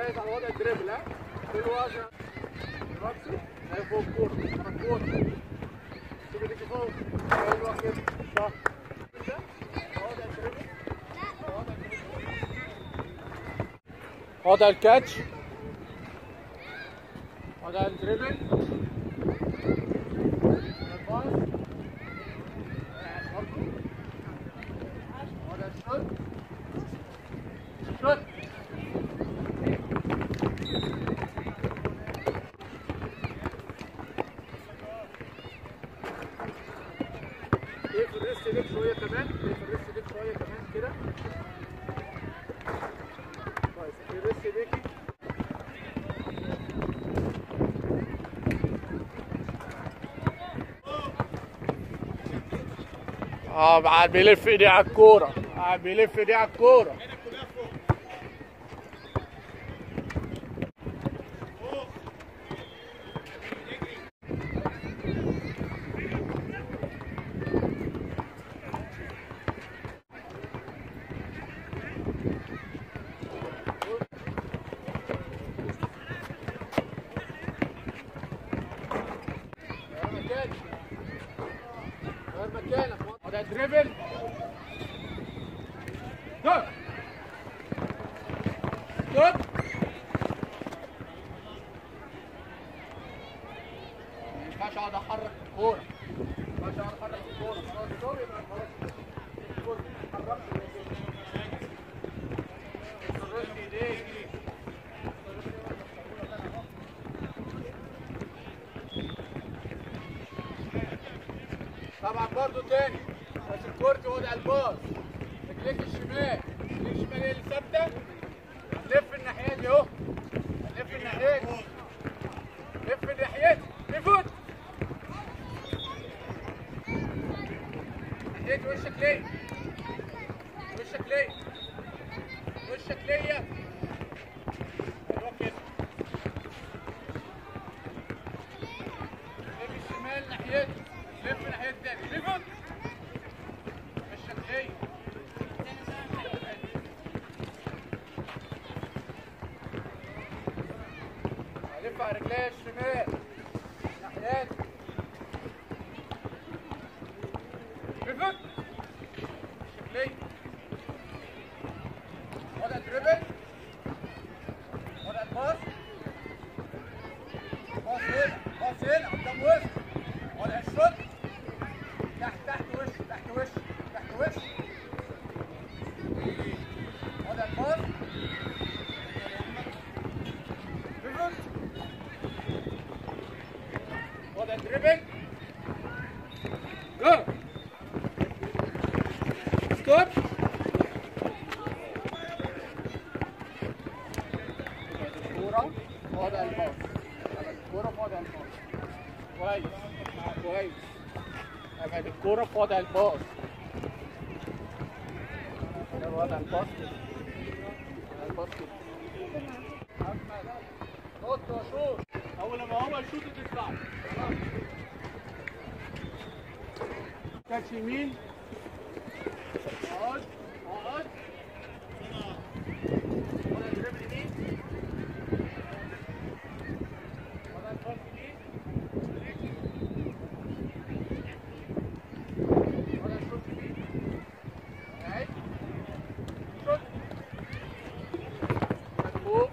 ركز على وضع الدريبل ها كل وجه راسه هي فوق الكورة الكورة شوف اللي فوق ايوه كده صح كده وضع الدريبل وضع الدريبل وضع الكاتش وضع الدريبل الباص وضع الشوت شوت اقفل الريست ايديك شويه كمان اقفل الريست ايديك شويه كمان كده كويس اقفل الريست ايديكي اه قاعد بيلف ايديه على الكوره قاعد بيلف ايديه على الكوره غير مكانك غير مكانك وضع دريبل ستوب ستوب ما ينفعش اقعد احرك الكوره ما ينفعش اقعد احرك الكوره خلاص ستوب يبقى خلاص الكورة اتحركت. فرشت ايديك طبعا برضو تاني بس الكورت وضع الباص رجليك الشمال رجليك الشمال هي اللي ثابته هنلف الناحيه دي اهو هنلف الناحيه دي لف الناحيه دي لفوت ناحيه دي وشك ليه وشك ليه وشك ليا ايوه كده لف الشمال ناحيتي لف ناحية التاني لفت وشك ليا هلف على رجليا الشمال ناحيتي لفت وشك ليا وضع الدريبل وضع الباص باص هنا باص هنا قدام وسط وضع الشوط تحت تحت وش تحت وش تحت وش وضع الباص بيفوت وضع الدريبل جو ستوب الكورة وضع الباص الكورة في وضع الباص كويس كويس ابعد الكورة في وضع الباص ده وضع الباص كده. وضع الباص كده. أحمد نط وشوط أول ما هو يشوط تطلع كاتش يمين اقعد اقعد وضع الدريبل يمين وضع الباص يمين وضع الشوط يمين اهي شوط فوق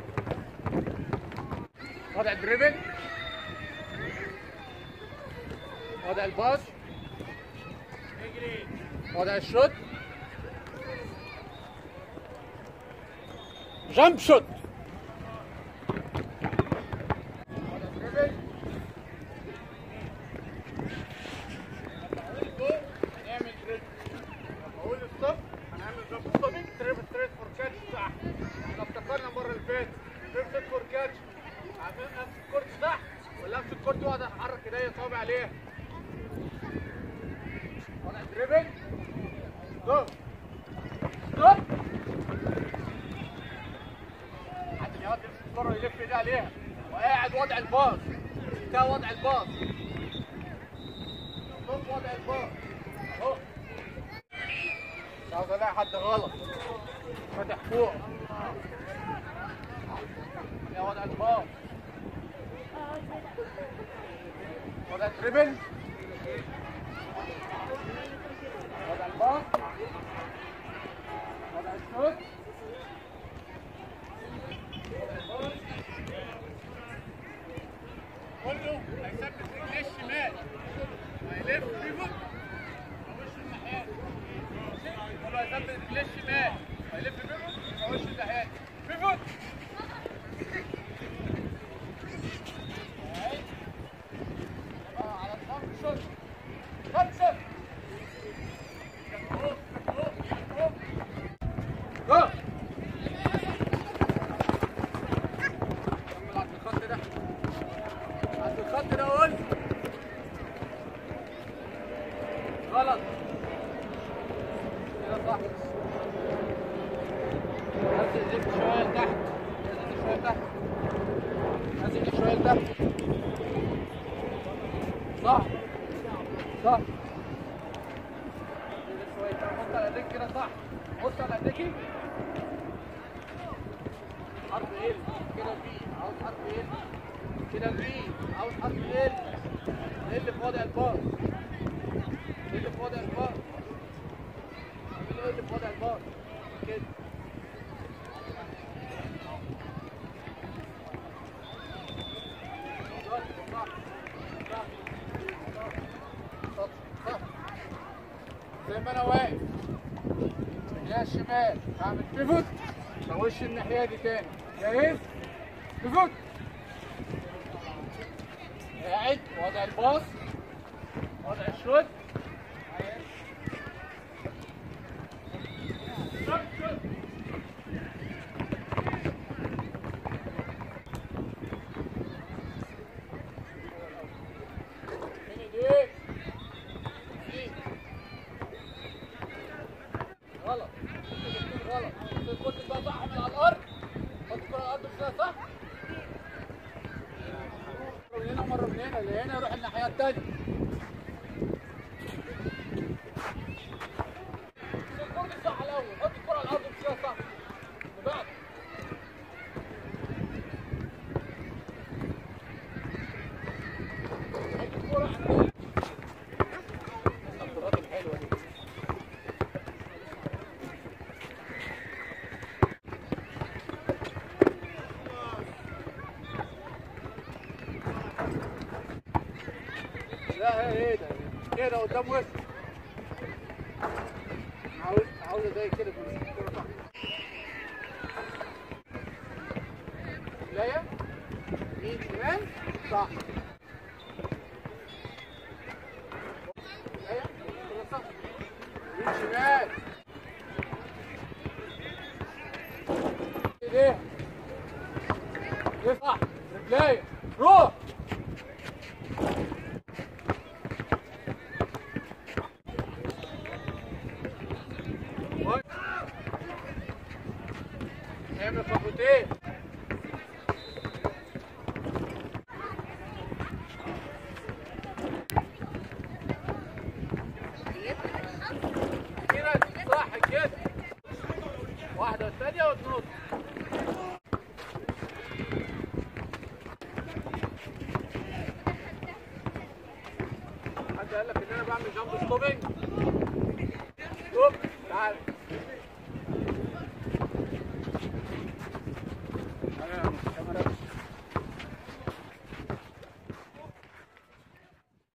وضع الدريبل وضع الباص وضع الشوط جامب شوت وضع الدريبل هقول فوق هنعمل دريبل لما اقول ستوب هنعمل جامب ستوبنج تريبل ستريت فور كاتش صح احنا افتكرنا المره اللي فاتت تريبل ستريت فور كاتش عاملين نفس الكورت صح ولا نفس الكورت واقعد احرك ايديا صوابع عليها وضع دريبل ستوب ستوب حد بيقعد يمسك الكرة يلف ايديه عليها وقاعد وضع الباص ده وضع الباص ستوب وضع الباص اهو مش عاوز الاقي حد غلط فاتح فوق يا وضع الباص وضع التريبل وضع الباص وضع الشوت كله هيثبت رجليه الشمال هيلف بيفوت وش الناحية كله هيثبت رجليه الشمال هيلف بيفوت وش الناحية بيفوت أهي. آه، على الخط شوت خط شوت فوق، فوق، فوق. جو. كمل عند الخط ده عند الخط ده قول غلط كده صح نزل ايديك شويه لتحت نزل ايديك شويه لتحت نزل ايديك شويه لتحت صح صح نزل شويه لتحت بص على ايديك كده صح بص على ايديك حرف ال كده البي عاوز حرف ال كده البي عاوز حرف ال ال في وضع البار ال في وضع البار اعمل ال في وضع البار كده صح صح صح صح صح زي ما انا واقف يا الشمال اعمل بيفوت وش الناحيه دي تاني جاهز بيفوت قاعد وضع الباص وضع الشوت شوت شوت من ايديك ايديك غلط غلط كنت بقى صح من على الارض حط الكره على الارض كده صح مرة من هنا ومرة من هنا اللي هنا يروح الناحية التانية الكرة صح الأول حط الكرة على الأرض كده صح اللي بعد حط الكرة على الكرات الحلوة دي لا هي ايه ده كده قدام وشك عاوز عاوزه زي كده في الكورة صح بداية يمين شمال صح بداية كده صح يمين شمال ايديه ايه صح رجلية روح اعمل خطوتين كده صح كده واحدة والثانية وتنط حد قال لك ان انا بعمل جامب ستوبنج ستوب تعال